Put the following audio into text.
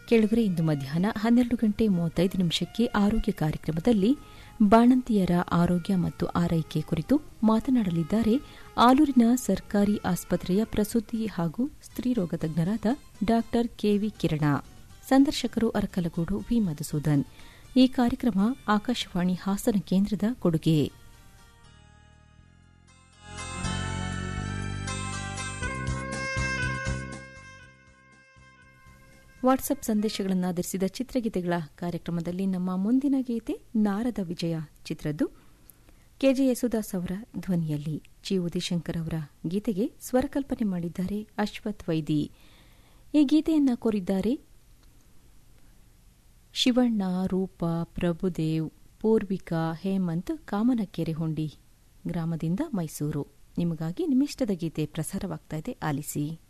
ಕೇಳುಗರೆ ಇಂದು ಮಧ್ಯಾಹ್ನ ಹನ್ನೆರಡು ಗಂಟೆ ಮೂವತ್ತೈದು ನಿಮಿಷಕ್ಕೆ ಆರೋಗ್ಯ ಕಾರ್ಯಕ್ರಮದಲ್ಲಿ ಬಾಣಂತಿಯರ ಆರೋಗ್ಯ ಮತ್ತು ಆರೈಕೆ ಕುರಿತು ಮಾತನಾಡಲಿದ್ದಾರೆ ಆಲೂರಿನ ಸರ್ಕಾರಿ ಆಸ್ಪತ್ರೆಯ ಪ್ರಸೂತಿ ಹಾಗೂ ಸ್ತ್ರೀರೋಗ ತಜ್ಞರಾದ ಡಾ ಕೆವಿ ಕಿರಣ ಸಂದರ್ಶಕರು ಅರಕಲಗೂಡು ವಿ ಮಧುಸೂದನ್ ಈ ಕಾರ್ಯಕ್ರಮ ಆಕಾಶವಾಣಿ ಹಾಸನ ಕೇಂದ್ರದ ಕೊಡುಗೆ ವಾಟ್ಸಪ್ ಸಂದೇಶಗಳನ್ನು ಆಧರಿಸಿದ ಚಿತ್ರಗೀತೆಗಳ ಕಾರ್ಯಕ್ರಮದಲ್ಲಿ ನಮ್ಮ ಮುಂದಿನ ಗೀತೆ ನಾರದ ವಿಜಯ ಚಿತ್ರದ್ದು ಕೆಜೆ ಯಸುದಾಸ್ ಅವರ ಧ್ವನಿಯಲ್ಲಿ ಜಿ ಉದಿಶಂಕರ್ ಅವರ ಗೀತೆಗೆ ಸ್ವರಕಲ್ಪನೆ ಮಾಡಿದ್ದಾರೆ ಅಶ್ವಥ್ ವೈದಿ ಈ ಗೀತೆಯನ್ನ ಕೋರಿದ್ದಾರೆ ಶಿವಣ್ಣ ರೂಪ ಪ್ರಭುದೇವ್ ಪೂರ್ವಿಕಾ ಹೇಮಂತ್ ಕಾಮನಕೆರೆ ಹೊಂಡಿ ಗ್ರಾಮದಿಂದ ಮೈಸೂರು ನಿಮಗಾಗಿ ನಿಮ್ಮಿಷ್ಟದ ಗೀತೆ ಪ್ರಸಾರವಾಗ್ತಾ ಇದೆ ಆಲಿಸಿ